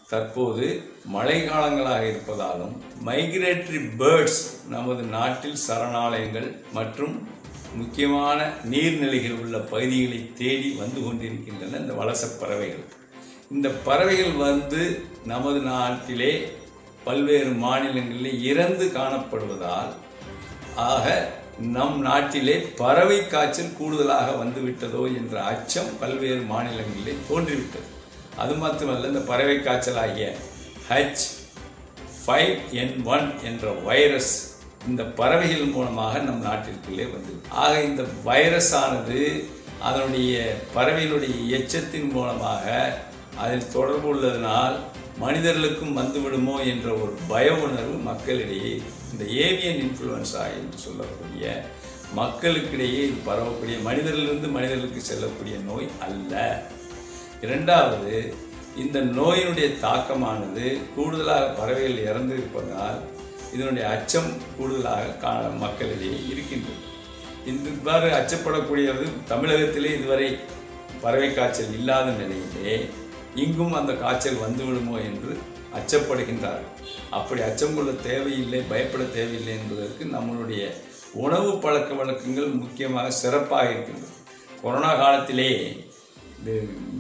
தற்போது மழை காலங்களாக இருப்பதாலும் மைக்ரேட்டரி பேர்ட்ஸ் நமது நாட்டில் சரணாலயங்கள் மற்றும் முக்கியமான நீர்நிலைகள் உள்ள பகுதிகளை தேடி வந்து கொண்டிருக்கின்றன இந்த வலசப் பறவைகள் இந்த பறவைகள் வந்து நமது நாட்டிலே பல்வேறு மாநிலங்களில் இறந்து காணப்படுவதால் ஆக நம் நாட்டிலே பறவை காய்ச்சல் கூடுதலாக வந்துவிட்டதோ என்ற அச்சம் பல்வேறு மாநிலங்களிலே தோன்றிவிட்டது அது மாத்திரமல்ல இந்த பறவை காய்ச்சல் ஆகிய ஹச் ஃபைவ் என் ஒன் என்ற வைரஸ் இந்த பறவைகள் மூலமாக நம் நாட்டிற்குள்ளே வந்தது ஆக இந்த வைரஸ் ஆனது அதனுடைய பறவைகளுடைய எச்சத்தின் மூலமாக அதில் தொடர்பு உள்ளதனால் மனிதர்களுக்கும் வந்துவிடுமோ என்ற ஒரு பய உணர்வு மக்களிடையே இந்த ஏவியன் இன்ஃப்ளூயன்ஸா என்று சொல்லக்கூடிய மக்களுக்கிடையே இது பரவக்கூடிய மனிதர்களிலிருந்து மனிதர்களுக்கு செல்லக்கூடிய நோய் அல்ல இரண்டாவது இந்த நோயினுடைய தாக்கமானது கூடுதலாக பறவைகள் இறந்து இருப்பதால் இதனுடைய அச்சம் கூடுதலாக கா மக்களிடையே இருக்கின்றது இந்த இவ்வாறு அச்சப்படக்கூடியது தமிழகத்திலே இதுவரை பறவை காய்ச்சல் இல்லாத நிலையிலே இங்கும் அந்த காய்ச்சல் வந்துவிடுமோ என்று அச்சப்படுகின்றார்கள் அப்படி அச்சம் கொள்ள தேவையில்லை பயப்பட தேவையில்லை என்பதற்கு நம்மளுடைய உணவு பழக்க வழக்கங்கள் முக்கியமாக சிறப்பாக இருக்கின்றது கொரோனா காலத்திலே இது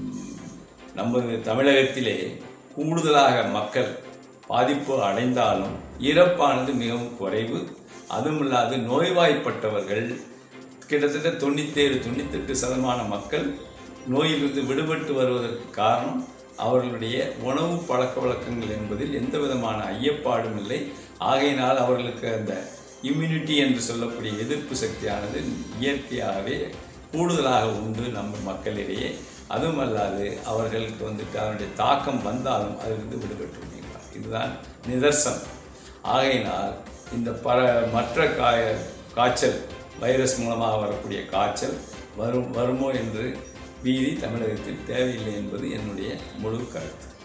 நமது தமிழகத்திலே கூடுதலாக மக்கள் பாதிப்பு அடைந்தாலும் இறப்பானது மிகவும் குறைவு அதுவும் இல்லாது நோய்வாய்ப்பட்டவர்கள் கிட்டத்தட்ட தொண்ணூத்தேழு தொண்ணூத்தெட்டு சதமான மக்கள் நோயிலிருந்து விடுபட்டு வருவதற்கு காரணம் அவர்களுடைய உணவு பழக்க வழக்கங்கள் என்பதில் எந்த விதமான ஐயப்பாடும் இல்லை ஆகையினால் அவர்களுக்கு அந்த இம்யூனிட்டி என்று சொல்லக்கூடிய எதிர்ப்பு சக்தியானது இயற்கையாகவே கூடுதலாக உண்டு நம்ம மக்களிடையே அதுவும் அல்லாது அவர்களுக்கு வந்துட்டு அதனுடைய தாக்கம் வந்தாலும் அதிலிருந்து விடுபட்டு விடுகிறார் இதுதான் நிதர்சனம் ஆகையினால் இந்த பல மற்ற காய காய்ச்சல் வைரஸ் மூலமாக வரக்கூடிய காய்ச்சல் வரும் வருமோ என்று பீதி தமிழகத்தில் தேவையில்லை என்பது என்னுடைய முழு கருத்து